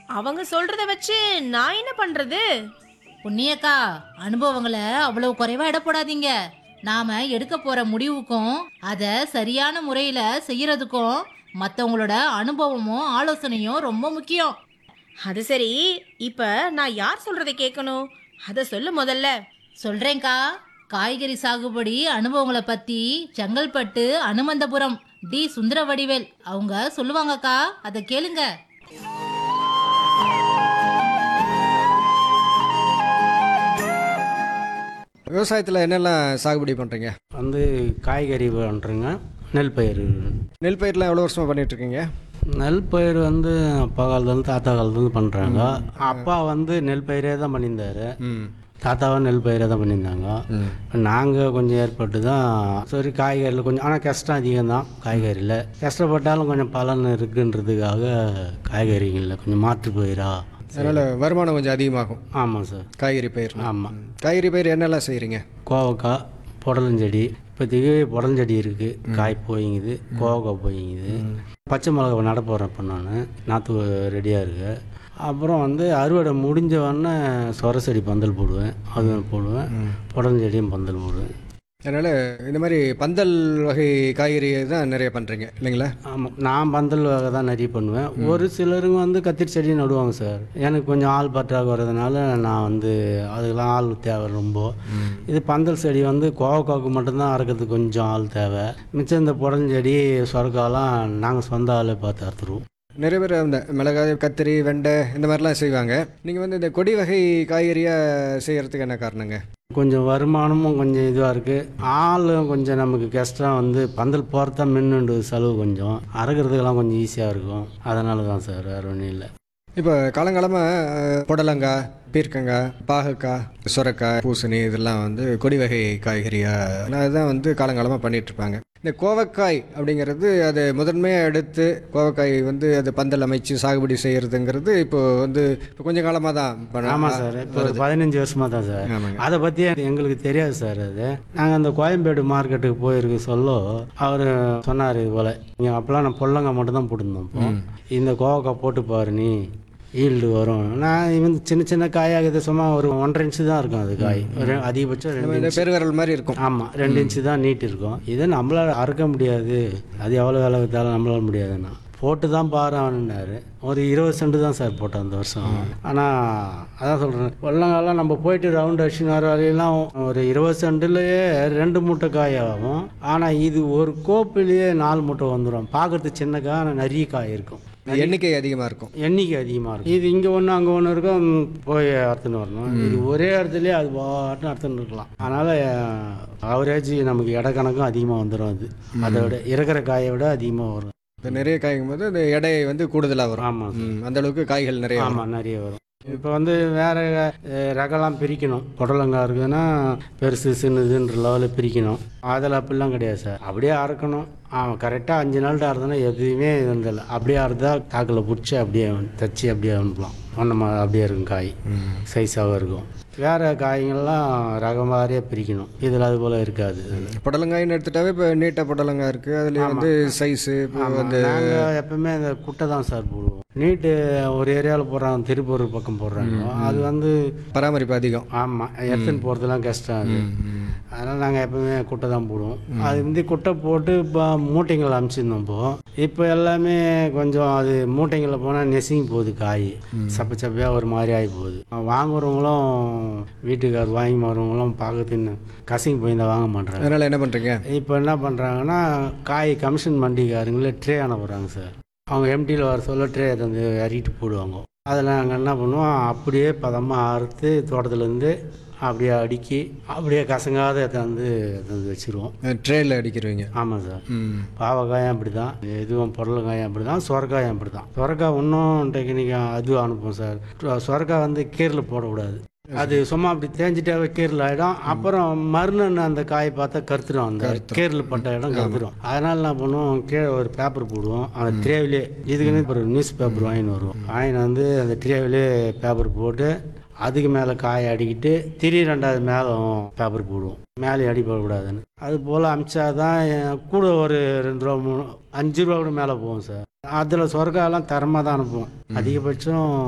அவங்க சொல்றத வச்சு நான் என்ன பண்றது புண்ணியக்கா அனுபவங்களை அவ்வளவு குறைவா இட போடாதீங்க நாம எடுக்க போற முடிவுக்கும் அத சரியான முறையில செய்யறதுக்கும் மத்தவங்களோட அனுபவமும் ஆலோசனையும் ரொம்ப முக்கியம் அது சரி இப்ப நான் யார் சொல்றதை கேட்கணும் அத சொல்லு முதல்ல சொல்றேன்க்கா காய்கறி சாகுபடி அனுபவங்களை பத்தி செங்கல்பட்டு அனுமந்தபுரம் டி சுந்தர வடிவேல் அவங்க சொல்லுவாங்கக்கா அதை கேளுங்க விவசாயத்தில் என்னெல்லாம் சாகுபடி பண்ணுறீங்க வந்து காய்கறி பண்ணுறேங்க நெல் பயிர் நெல் பயிர்லாம் எவ்வளோ வருஷமாக பண்ணிட்டு இருக்கீங்க நெல் பயிர் வந்து அப்பா காலத்துலேருந்து தாத்தா காலத்துலேருந்து பண்ணுறாங்க அப்பா வந்து நெல் பயிரே தான் பண்ணியிருந்தாரு ம் தாத்தாவும் நெல் பயிரே தான் பண்ணியிருந்தாங்க நாங்கள் கொஞ்சம் ஏற்பட்டு தான் சரி காய்கறியில் கொஞ்சம் ஆனால் கஷ்டம் அதிகம் தான் காய்கறியில் கஷ்டப்பட்டாலும் கொஞ்சம் பலன் இருக்குன்றதுக்காக காய்கறிகளில் கொஞ்சம் மாற்று பயிரா அதனால் வருமானம் கொஞ்சம் அதிகமாகும் ஆமாம் சார் காய்கறி பயிர் ஆமாம் காய்கறி பயிர் என்னெல்லாம் செய்கிறீங்க கோவக்காய் புடலஞ்செடி இப்போதைக்கு புடலஞ்செடி இருக்குது காய் போயிங்குது கோவக்காய் போயிங்குது பச்சை மிளகா நட போகிறேன் இப்போ நான் நாற்று ரெடியாக இருக்கு அப்புறம் வந்து அறுவடை முடிஞ்ச உடனே சொர செடி பந்தல் போடுவேன் அது போடுவேன் புடலஞ்செடியும் பந்தல் போடுவேன் அதனால் இந்த மாதிரி பந்தல் வகை காய்கறி தான் நிறைய பண்ணுறீங்க இல்லைங்களா ஆமாம் நான் பந்தல் வகை தான் நிறைய பண்ணுவேன் ஒரு சிலருங்க வந்து கத்திரி செடி நடுவாங்க சார் எனக்கு கொஞ்சம் ஆள் பற்றாக்குறதுனால நான் வந்து அதுக்கெல்லாம் ஆள் தேவை ரொம்ப இது பந்தல் செடி வந்து கோவக்காவுக்கு மட்டும்தான் அறுக்கிறதுக்கு கொஞ்சம் ஆள் தேவை மிச்சம் இந்த புடஞ்செடி சொரக்காலாம் நாங்கள் சொந்த ஆளே பார்த்து அறுத்துருவோம் நிறைய பேர் அந்த மிளகாய் கத்திரி வெண்டை இந்த மாதிரிலாம் செய்வாங்க நீங்கள் வந்து இந்த கொடி வகை காய்கறியாக செய்கிறதுக்கு என்ன காரணங்க கொஞ்சம் வருமானமும் கொஞ்சம் இதுவாக இருக்குது ஆளும் கொஞ்சம் நமக்கு கஷ்டம் வந்து பந்தல் போகிறதா மின்னுண்டு செலவு கொஞ்சம் அறுக்கிறதுக்கெல்லாம் கொஞ்சம் ஈஸியாக இருக்கும் அதனால தான் சார் வேறு ஒன்றும் இல்லை இப்போ காலங்காலமாக புடலங்காய் பீர்க்கங்காய் பாகக்காய் சுரக்காய் பூசணி இதெல்லாம் வந்து கொடி வகை காய்கறியாக அதுதான் வந்து காலங்காலமாக பண்ணிட்டு இருப்பாங்க இந்த கோவக்காய் அப்படிங்கிறது அது முதன்மையாக எடுத்து கோவக்காய் வந்து அது பந்தல் அமைச்சு சாகுபடி செய்கிறதுங்கிறது இப்போ வந்து இப்போ கொஞ்சம் காலமாக தான் பண்ண- ஆமாம் சார் இப்போ ஒரு பதினஞ்சு வருஷமாக தான் சார் ஆமாங்க அதை பற்றி எங்களுக்கு தெரியாது சார் அது நாங்கள் அந்த கோயம்பேடு மார்க்கெட்டுக்கு போயிருக்கு சொல்ல அவர் சொன்னார் இது போல் இங்கே அப்போலாம் நான் பொல்லங்காய் மட்டும் தான் போட்டிருந்தோம் இப்போ இந்த கோவக்காய் போட்டு பாரு நீ ஈல்டு வரும் நான் இது வந்து சின்ன சின்ன காயாகுது சும்மா ஒரு ஒன்றரை இன்ச்சு தான் இருக்கும் அது காய் ஒரு அதிகபட்சம் ரெண்டு இந்த பெருவிரல் மாதிரி இருக்கும் ஆமாம் ரெண்டு இன்ச்சு தான் நீட் இருக்கும் இதை நம்மளால் அறுக்க முடியாது அது எவ்வளோ வேலை வித்தாலும் நம்மளால முடியாதுண்ணா போட்டு தான் பாருன்னாரு ஒரு இருபது சென்ட் தான் சார் போட்டோம் அந்த வருஷம் ஆனால் அதான் சொல்கிறேன் வெள்ளங்காலம் நம்ம போயிட்டு ரவுண்ட் அடிச்சுன்னு வர வரையெல்லாம் ஒரு இருபது சென்ட்லேயே ரெண்டு மூட்டை காய் ஆகும் ஆனால் இது ஒரு கோப்பிலேயே நாலு மூட்டை வந்துடும் பார்க்கறதுக்கு சின்ன காய் ஆனால் நிறைய காய் இருக்கும் எண்ணிக்கை அதிகமாக இருக்கும் எண்ணிக்கை அதிகமாக இருக்கும் இது இங்கே ஒன்று அங்கே ஒன்று இருக்கும் ம், போய் அறுத்துன்னு வரணும் இது ஒரே இடத்துலயே அது பாட்டுன்னு அறுத்துன்னு இருக்கலாம் அதனால் அவரேஜ் நமக்கு இட கணக்கும் அதிகமாக வந்துடும் அது அதை விட இருக்கிற காயை விட அதிகமாக வரும் இப்போ நிறைய காய்க்கும் போது அந்த எடை வந்து கூடுதலாக வரும் ஆமாம் ம், அந்த அளவுக்கு காய்கள் நிறைய வரும் ஆமாம் நிறைய வரும் இப்போ வந்து வேறு ரகம்லாம் பிரிக்கணும் புடலங்காய் இருக்குதுன்னா பெருசு சின்னதுன்ற லெவலில் பிரிக்கணும் அதில் அப்படிலாம் கிடையாது சார் அப்படியே அறுக்கணும் அவன் கரெக்டாக அஞ்சு நாள் அறுதுனா எதுவுமே இருந்தில்ல அப்படியே அறுத்தா தாக்கில் பிடிச்சி அப்படியே தச்சு அப்படியே அனுப்பலாம் ஒன்றமா அப்படியே இருக்கும் காய் சைஸாகவும் இருக்கும் வேறு காய்கள்லாம் ரகம் மாதிரியே பிரிக்கணும் இதில் அது போல் இருக்காது புடலங்காய்னு எடுத்துட்டாவே இப்போ நீட்டா புடலங்காய் இருக்குது அதுலேயே வந்து சைஸு இப்போ வந்து நாங்கள் எப்பவுமே இந்த குட்டை தான் சார் போடுவோம் நீட்டு ஒரு ஏரியாவில் போடுறாங்க திருப்பூர் பக்கம் போடுறாங்க அது வந்து பராமரிப்பு அதிகம் ஆமாம் எடுத்துன்னு போகிறதுலாம் கஷ்டம் அது அதனால் நாங்கள் எப்பவுமே குட்டை தான் போடுவோம் அது வந்து குட்டை போட்டு இப்போ மூட்டைங்கள் அனுப்பிச்சிருந்தோம் இப்போ இப்போ எல்லாமே கொஞ்சம் அது மூட்டைங்களில் போனால் நெசுங்கி போகுது காய் சப்ப சப்பையாக ஒரு மாதிரி ஆகி போகுது வாங்குறவங்களும் வீட்டுக்கார் வாங்கி வரவங்களும் பார்க்கறதுன்னு கசங்கி போய் தான் வாங்க மாட்டாங்க அதனால் என்ன பண்ணுறீங்க இப்போ என்ன பண்ணுறாங்கன்னா காய் கமிஷன் மண்டிக்காரங்களே ட்ரே அனுப்புகிறாங்க சார் அவங்க எம்டியில் வர சொல்ல ட்ரே வந்து இறக்கிட்டு போடுவாங்க அதில் நாங்கள் என்ன பண்ணுவோம் அப்படியே பதமாக அறுத்து தோட்டத்துலேருந்து அப்படியே அடுக்கி அப்படியே கசங்காத எடுத்தாந்து எடுத்தாந்து வச்சுருவோம் ட்ரேயில் அடிக்கிறவங்க ஆமாம் சார் ம் பாவக்காயும் அப்படி தான் எதுவும் பொருளங்காயும் அப்படி தான் சொரக்காயும் அப்படி தான் சொரக்காய் இன்னும் டெக்னிக்காக அதுவும் அனுப்புவோம் சார் சொரக்காய் வந்து கீரில் போடக்கூடாது அது சும்மா அப்படி தேஞ்சிட்டாவே கீரில் ஆகிடும் அப்புறம் மறுநாள் அந்த காய் பார்த்தா கருத்துடும் அந்த கீரில் பட்ட இடம் கருத்துடும் அதனால என்ன பண்ணுவோம் கீழே ஒரு பேப்பர் போடுவோம் அந்த ட்ரேவிலே இதுக்குன்னு ஒரு நியூஸ் பேப்பர் வாங்கின்னு வருவோம் வாங்கின்னு வந்து அந்த ட்ரேவிலே பேப்பர் போட்டு அதுக்கு மேலே காயை அடிக்கிட்டு திரி ரெண்டாவது மேலே பேப்பர் போடுவோம் மேலே அடி போடக்கூடாதுன்னு அது போல் அமிச்சாதான் என் கூட ஒரு ரெண்டு ரூபா மூணு அஞ்சு ரூபா கூட மேலே போகும் சார் அதில் சொர்க்காலாம் தரமாக தான் அனுப்புவோம் அதிகபட்சம்